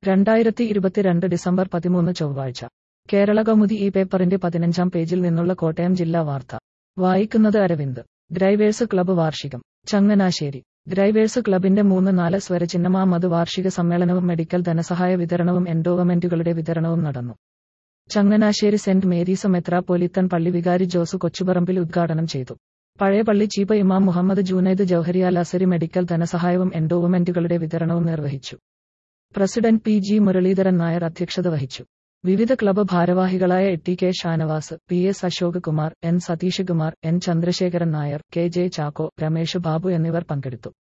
രണ്ടായിരത്തി ഇരുപത്തിരണ്ട് ഡിസംബർ പതിമൂന്ന് ചൊവ്വാഴ്ച കേരള കൗമുദി ഈ പേപ്പറിന്റെ പതിനഞ്ചാം പേജിൽ നിന്നുള്ള കോട്ടയം ജില്ലാ വാർത്ത വായിക്കുന്നത് അരവിന്ദ് ഡ്രൈവേഴ്സ് ക്ലബ്ബ് വാർഷികം ചങ്ങനാശ്ശേരി ഡ്രൈവേഴ്സ് ക്ലബിന്റെ മൂന്ന് നാല് സ്വരചിഹ്നമാമത് വാർഷിക സമ്മേളനവും മെഡിക്കൽ ധനസഹായ വിതരണവും എൻഡോവമെന്റുകളുടെ വിതരണവും നടന്നു ചങ്ങനാശ്ശേരി സെന്റ് മേരീസ് മെത്രാപ്പോലിത്തൻ പള്ളി വികാരി ജോസ് കൊച്ചുപറമ്പിൽ ഉദ്ഘാടനം ചെയ്തു പഴയ പള്ളി ചീഫ് ഇമാം മുഹമ്മദ് ജൂനൈദ് ജൗഹരിയാൽ അസരി മെഡിക്കൽ ധനസഹായവും എൻഡോവമെന്റുകളുടെ വിതരണവും നിർവഹിച്ചു president P G Muraleedharan Nair അധ്യക്ഷത വഹിച്ചു വിവിധ ക്ലബ്ബ് ഭാരവാഹികളായ T K Shanavas P S Ashok Kumar N Satheesh Kumar N Chandrasekharan Nair K J Chacko Ramesh Babu എന്നിവർ പങ്കെടുത്തു